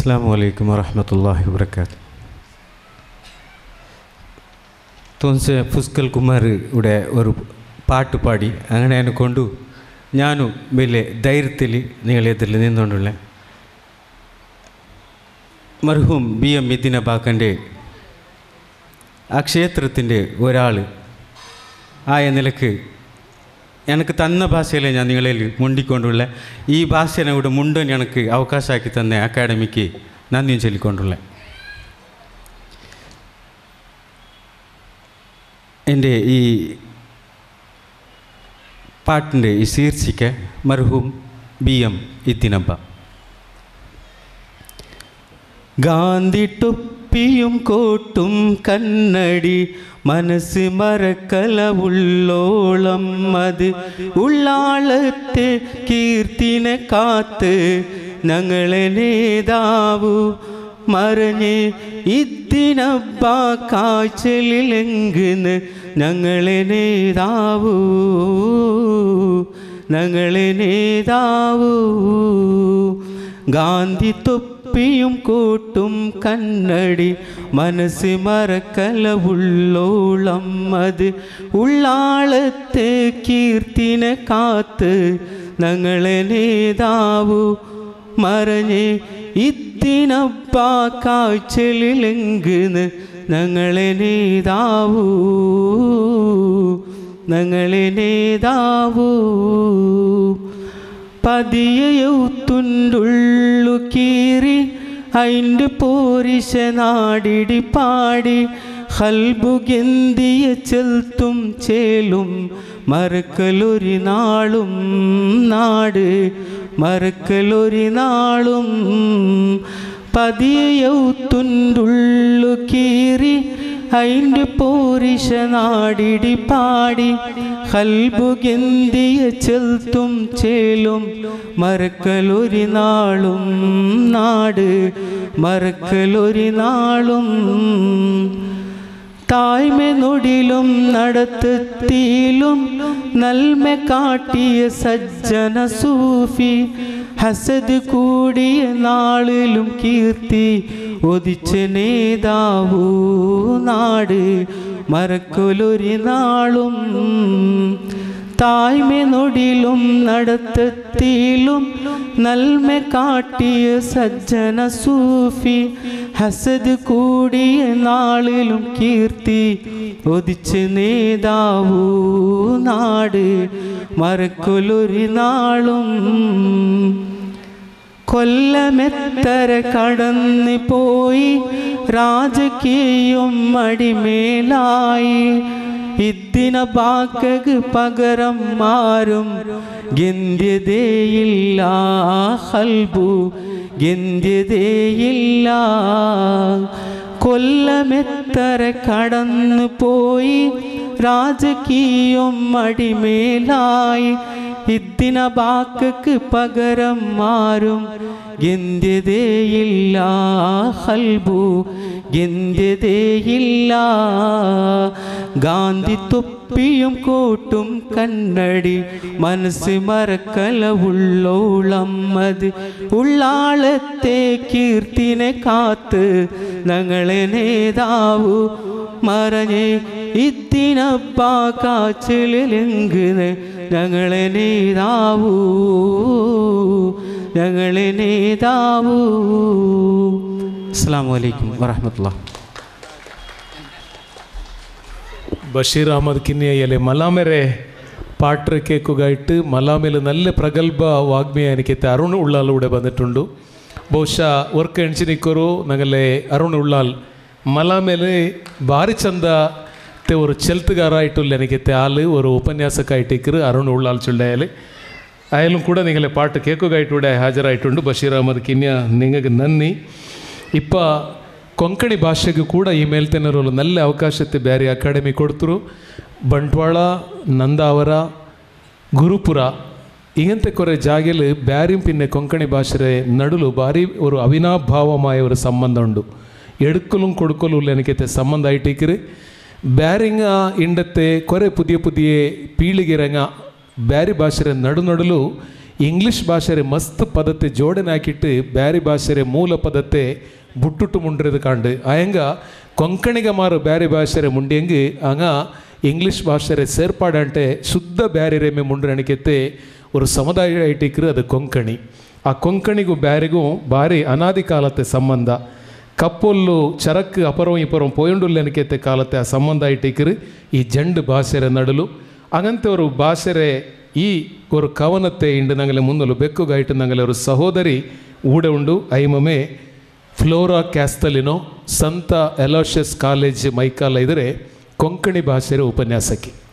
അസ്സാം വലൈക്കും വറഹമത്തല്ലാഹി വാബർക്കാത്ത് തോൻസെ ഫുസ്കൽ കുമാർ ഇവിടെ ഒരു പാട്ട് പാടി അങ്ങനെ എന്നെ കൊണ്ടു ഞാനും വലിയ ധൈര്യത്തിൽ നിങ്ങളെതിരിൽ നിന്നുകൊണ്ടുള്ള മർഹൂം ബി എം മിദിന ബാക്കൻ്റെ ആ ക്ഷേത്രത്തിൻ്റെ ഒരാൾ ആയ നിലക്ക് എനിക്ക് തന്ന ഭാഷയിലെ ഞാൻ നിങ്ങളിൽ മുണ്ടിക്കൊണ്ടുള്ള ഈ ഭാഷനെ കൂടെ മുണ്ടൻ എനിക്ക് അവകാശമാക്കി തന്ന അക്കാഡമിക്ക് നന്ദിയും ചൊല്ലിക്കൊണ്ടുള്ള എൻ്റെ ഈ പാട്ടിൻ്റെ ഈ ശീർഷിക്ക മർഹൂം ബി എം ഇത്തിനബ്ബ ഗാന്ധി ടൊപ്പിയും കോട്ടും കണ്ണടി മനസ്സ് മറക്കല ഉള്ളോളം അത് ഉള്ളാളത്തെ കീർത്തിനെ കാത്ത് ഞങ്ങളെ നേതാവു മറഞ്ഞ് ഇതിനബ്ബ കാഴ്ചലിലെങ്കുന്ന് ഞങ്ങളെ നേതാവു ഞങ്ങളെ നേതാവു ഗാന്ധി തൊപ്പിയും കൂട്ടും കണ്ണടി മനസ്സ് മറക്കല ഉള്ളോളം അത് ഉള്ളാളത്തെ കീർത്തിനെ കാത്ത് ഞങ്ങളെ നേതാവു മറഞ്ഞ് ഇതിനപ്പ കാഴ്ചലിലെങ്കുന്ന് ഞങ്ങളെ നേതാവൂ ഞങ്ങളെ നേതാവൂ പതിയൗത്തുണ്ടുള്ളു കീറി അയിൻ്റെ പോരിശ നാടിടി പാടി ഹൽബുഗെന്തിയ ചെൽത്തും ചേലും മറക്കലൊരു നാളും നാട് മറക്കലൊരു നാളും പതിയൗത്തുണ്ടുള്ളു കീറി അയിൻ്റെ പോരിശ നാടിടി പാടി ഹൽബുഗെന്തിയ ചെൽത്തും ചേലും മറക്കലൊരു നാളും നാട് മറക്കലൊരു നാളും തായ്മ നൊടിലും നടത്തത്തിലും നന്മ കാട്ടിയ സജ്ജന സൂഫി ഹസദ് കൂടിയ നാളിലും കീർത്തി ഒതിച്ച നേതാവൂ നാട് മറക്കൊലൊരു നാളും തായ്മ നൊടിലും നടത്തത്തിലും നന്മ കാട്ടിയ സജ്ജന സൂഫി ഹസദ് കൂടിയ നാളിലും കീർത്തി ഒതിച്ച് നേതാവൂ നാട് മറക്കൊലൊരു നാളും കൊല്ലമെത്തര കടന്നു പോയി രാജകീയം അടിമേലായി ഇദ്ദിന ബാക്കക് പകരം മാറും ഗന്ധ്യതയില്ല ഹൽബു ഗന്ധ്യതയില്ല കൊല്ലമെത്തര കടന്നു പോയി രാജകീയം അടിമേലായി ഇദ്ദിന ബാക്കക്ക് പകരം മാറും ഗന്ധ്യതയില്ല ഹൽബു ഗന്ധ്യതയില്ല ഗാന്ധി തൊപ്പിയും കോട്ടും കണ്ണടി മനസ്സ് മറക്കല ഉള്ളോളം അത് ഉള്ളാളത്തെ കീർത്തിനെ കാത്ത് ഞങ്ങളെ നേതാവു മറഞ്ഞ് ഇത്തിനപ്പ കാച്ചിലെങ്കുന്ന് ഞങ്ങളെ നേതാവൂ ഞങ്ങളെ നേതാവൂ അസ്സാം വലൈക്കും വാഹമത്തുള്ള ബഷീർ അഹമ്മദ് കിന്നിയയിലെ മലാമരെ പാട്ട് കേൾക്കുകയായിട്ട് മലാമിൽ നല്ല പ്രഗത്ഭ വാഗ്മിയ എനിക്ക് അരുൺ ഉള്ളാലൂടെ വന്നിട്ടുണ്ട് ಬಹುಶಃ ವರ್ಕ್ ಎಣ್ಸಿನಿಕ್ಕರು ನಗಲೆ ಅರುಣ್ ಉಳ್ಳಾಲ್ ಮಲ ಮೇಲೆ ಭಾರಿ ಚಂದ ತೆ ஒரு செலுத்துகாராയിട്ടുள்ள எனக்கு ஆள் ஒரு உபன்யாசக்காயிட்டிக்கு அருண் உள்ளால் ചൊല്ലായാൽ അയാലും കൂടെ നിങ്ങളെ പാട്ട് കേൾക്കുകയായിട്ടൂടെ ഹാജരായിട്ടുണ്ട് ബഷീർ അഹമ്മദ് കിന്യ നിങ്ങൾക്ക് നന്ദി ഇപ്പോൾ ಕೊಂಕಣಿ ಭಾಷೆಗೂ ಕೂಡ ಈ ಮೇಲ್ತೇನರು നല്ല ಅವಕಾಶತೆ ಬೇರೆ ಅಕಾಡೆಮಿ ಕೊಡ್ತರು ಬಂಟ್ವಾಳ ನಂದಾವರ ಗುರುಪುರ ഇങ്ങനത്തെ കുറേ ജാഗയിൽ ബാരിയും പിന്നെ കൊങ്കണി ഭാഷയുടെ നടുಲು ഭാരി ഒരു അവിനാഭാവമായ ഒരു സംബന്ധമുണ്ട് എടുക്കലും കൊടുക്കലും ഉള്ള എനിക്കത്തെ സംബന്ധമായിട്ടിക്കറ് ಬ್ಯಾರಿಂಗ ಇಂಡತ್ತೆ ಕೊರೆ ಪುದಿಯ ಪುದಿಯ ಪೀಳಿಗೆರಂಗ ಬ್ಯಾರಿ ಭಾಷೆರ ನಡು ನಡುಲು ಇಂಗ್ಲಿಷ್ ಭಾಷೆರೆ ಮಸ್ತ್ ಪದತೆ ಜೋಡಣೆ ಹಾಕಿಟ್ಟು ಬ್ಯಾರಿ ಭಾಷೆರೆ ಮೂಲ ಪದತೆ ಬುಟ್ಟುಟ್ಟು ಮುಂಡ್ರದು ಕಾಂಡು ಆಯಂಗ ಕೊಂಕಣಿಗ ಮಾರು ಬ್ಯಾರಿ ಭಾಷೆರೆ ಮುಂಡಿಯಂಗೆ ಆಗ ಇಂಗ್ಲಿಷ್ ಭಾಷೆರೆ ಸೇರ್ಪಾಡಂಟೆ ಶುದ್ಧ ಬ್ಯಾರಿ ರೆಮ್ಮೆ ಮುಂಡ್ರಣಿಕೆತ್ತೆ ஒரு சமுதாய ஐட்டிக்கு அது கொங்கணி ಆ ಕೊಂಕಣಿಗೂ ಬ್ಯಾರಿಗೂ ಭಾರಿ ಅನಾದಿ ಕಾಲತೆ ಸಂಬಂಧ ಕಪ್ಪೊಲ್ಲು ಚರಕ್ ಅಪರಂ ಇಪರಂ ಪೋಯಂಡುಲ್ಲೆನಕೆತ್ತೆ ಕಾಲತೆ ಆ ಸಂಬಂಧ ಇಟ್ಟಿಕ್ಕಿರು ಈ ಜಂಡು ಭಾಷೆರೆ ನಡಲು അങ്ങനത്തെ ഒരു ഭാഷരെ ഈ ഒരു കവനത്തെ ഉണ്ട് ഞങ്ങളെ മുന്നോട്ട് ബെക്കുകായിട്ട് ഞങ്ങളെ ഒരു സഹോദരി ഊടെ ഉണ്ട് അയിമമേ ಫ್ಲೋರಾ ಕ್ಯಾಸ್ತಲಿನೋ ಸಂತ ಎಲೋಷಸ್ ಕಾಲೇಜ್ ಮೈಕಾಲ ಇದ್ರೆ ಕೊಂಕಣಿ ಭಾಷೆಯ ಉಪನ್ಯಾಸಕ್ಕೆ